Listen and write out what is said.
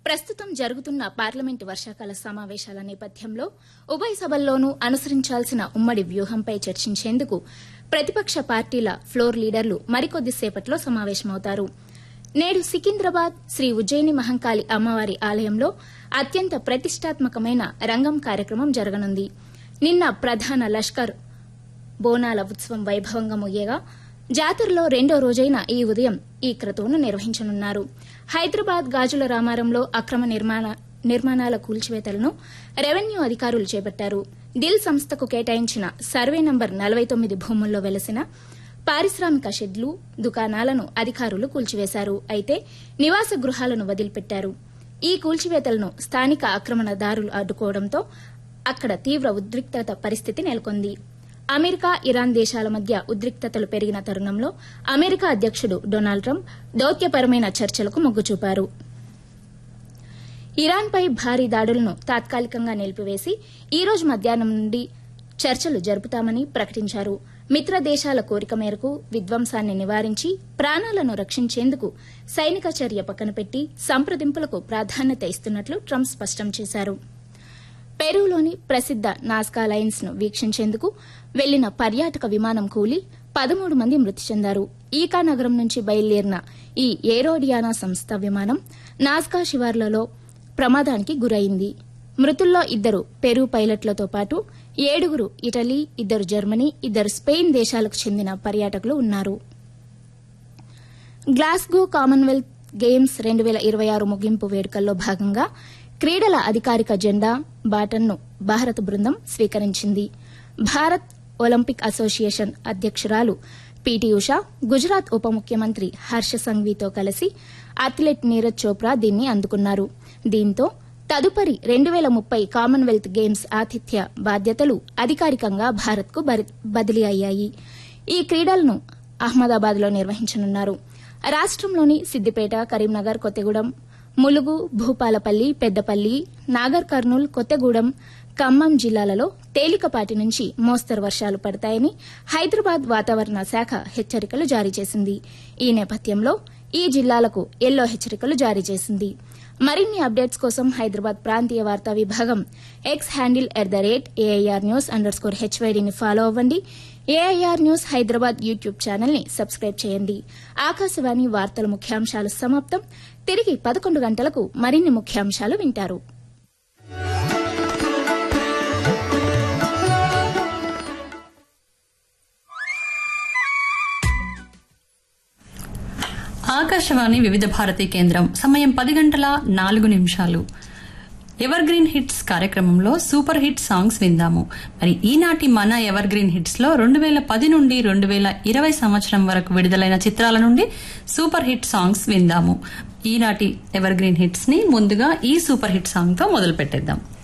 ప్రస్తుతం జరుగుతున్న పార్లమెంటు వర్షాకాల సమావేశాల నేపథ్యంలో ఉభయ సభల్లోనూ అనుసరించాల్సిన ఉమ్మడి వ్యూహంపై చర్చించేందుకు ప్రతిపక్ష పార్టీల ఫ్లోర్ లీడర్లు మరికొద్దిసేపట్లో సమావేశమవుతారు నేడు సికింద్రాబాద్ శ్రీ ఉజ్జయిని మహంకాళి అమ్మవారి ఆలయంలో అత్యంత ప్రతిష్టాత్మకమైన రంగం కార్యక్రమం జరగనుంది నిన్న ప్రధాన లష్కర్ బోనాల ఉత్సవం వైభవంగా ముగియగా జాతరలో రెండో రోజైన ఈ ఉదయం ఈ క్రతువును నిర్వహించనున్నారు హైదరాబాద్ గాజుల రామారంలో అక్రమ నిర్మాణ నిర్మాణాల కూల్చివేతలను రెవెన్యూ అధికారులు చేపట్టారు దిల్ సంస్థకు కేటాయించిన సర్వే నంబర్ నలభై తొమ్మిది భూముల్లో వెలసిన పారిశ్రామిక షెడ్లు దుకాణాలను అధికారులు కూల్చివేశారు అయితే నివాస గృహాలను వదిలిపెట్టారు ఈ కూల్చివేతలను స్థానిక ఆక్రమణదారులు అడ్డుకోవడంతో అక్కడ తీవ్ర ఉద్రిక్తత పరిస్థితి నెలకొంది అమెరికా ఇరాన్ దేశాల మధ్య ఉద్రిక్తతలు పెరిగిన తరుణంలో అమెరికా అధ్యకుడు డొనాల్డ్ ట్రంప్ దౌత్యపరమైన చర్చలకు మొగ్గు చూపారు ఇరాన్పై భారీ దాడులను తాత్కాలికంగా నిలిపివేసి ఈ రోజు మధ్యాహ్నం నుండి చర్చలు జరుపుతామని ప్రకటించారు మిత్ర దేశాల కోరిక మేరకు విధ్వంసాన్ని నివారించి ప్రాణాలను రక్షించేందుకు సైనిక చర్య పక్కన పెట్టి సంప్రదింపులకు ప్రాధాన్యత ఇస్తున్నట్లు ట్రంప్ స్పష్టం చేశారు పెరూలోని ప్రసిద్ద నాస్కా లైన్స్ ను వీక్షించేందుకు వెళ్లిన పర్యాటక విమానం కూలి పదమూడు మంది మృతి చెందారు ఈకా నగరం నుంచి బయలుదేరిన ఈ ఏరోడియానా సంస్థ విమానం నాస్కా శివార్లలో ప్రమాదానికి గురైంది మృతుల్లో ఇద్దరు పెరూ పైలట్లతో పాటు ఏడుగురు ఇటలీ ఇద్దరు జర్మనీ ఇద్దరు స్పెయిన్ దేశాలకు చెందిన పర్యాటకులు ఉన్నారు గ్లాస్గో కామన్వెల్త్ గేమ్స్ రెండు వేల ఇరవై ఆరు ముగింపు వేడుకల్లో భాగంగా క్రీడల అధికారిక జెండా బాటన్ను భారత బృందం స్వీకరించింది భారత్ ఒలింపిక్ అసోసియేషన్ అధ్యకురాలు పీటీ ఉషా గుజరాత్ ఉప ముఖ్యమంత్రి హర్ష సంఘ్వీతో కలిసి అథ్లెట్ నీరజ్ చోప్రా దీన్ని అందుకున్నారు దీంతో తదుపరి రెండు వేల ముప్పై కామన్వెల్త్ గేమ్స్ ఆతిథ్య బాధ్యతలు అధికారికంగా భారత్కు బదిలీ అయ్యాయి ఈ క్రీడలను అహ్మదాబాద్లో నిర్వహించనున్నారు రాష్టంలోని సిద్దిపేట కరీంనగర్ కొత్తగూడెం ములుగు భూపాలపల్లి పెద్దపల్లి నాగర్ కర్నూల్ కొత్తగూడెం ఖమ్మం జిల్లాలలో తేలికపాటి నుంచి మోస్తరు వర్షాలు పడతాయని హైదరాబాద్ వాతావరణ శాఖ హెచ్చరికలు జారీ చేసింది ఈ నేపథ్యంలో ఈ జిల్లాలకు ఎల్లో హెచ్చరికలు జారీ చేసింది మరిన్ని అప్డేట్స్ కోసం హైదరాబాద్ ప్రాంతీయ వార్తా విభాగం X handle at the rate AIR news underscore హెచ్వైడీని ఫాలో అవ్వండి AIR news Hyderabad YouTube channel ని సబ్స్క్రైబ్ చేయండి ఆకాశవాణి వార్తల ముఖ్యాంశాలు సమాప్తం తిరిగి పదకొండు గంటలకు మరిన్ని ముఖ్యాంశాలు వింటారు ఆకాశవాణి వివిధ భారతి కేంద్రం సమయం పది గంటల నాలుగు నిమిషాలు ఎవర్ గ్రీన్ హిట్స్ కార్యక్రమంలో సూపర్ హిట్ సాంగ్స్ విందాము మరి ఈనాటి మన ఎవర్ గ్రీన్ హిట్స్ లో రెండు వేల పది నుండి రెండు వేల ఇరవై సంవత్సరం వరకు విడుదలైన చిత్రాల నుండి సూపర్ హిట్ సాంగ్స్ విందాము ఈనాటి ఎవర్ గ్రీన్ హిట్స్ ని ముందుగా ఈ సూపర్ హిట్ సాంగ్ తో మొదలు పెట్టేద్దాం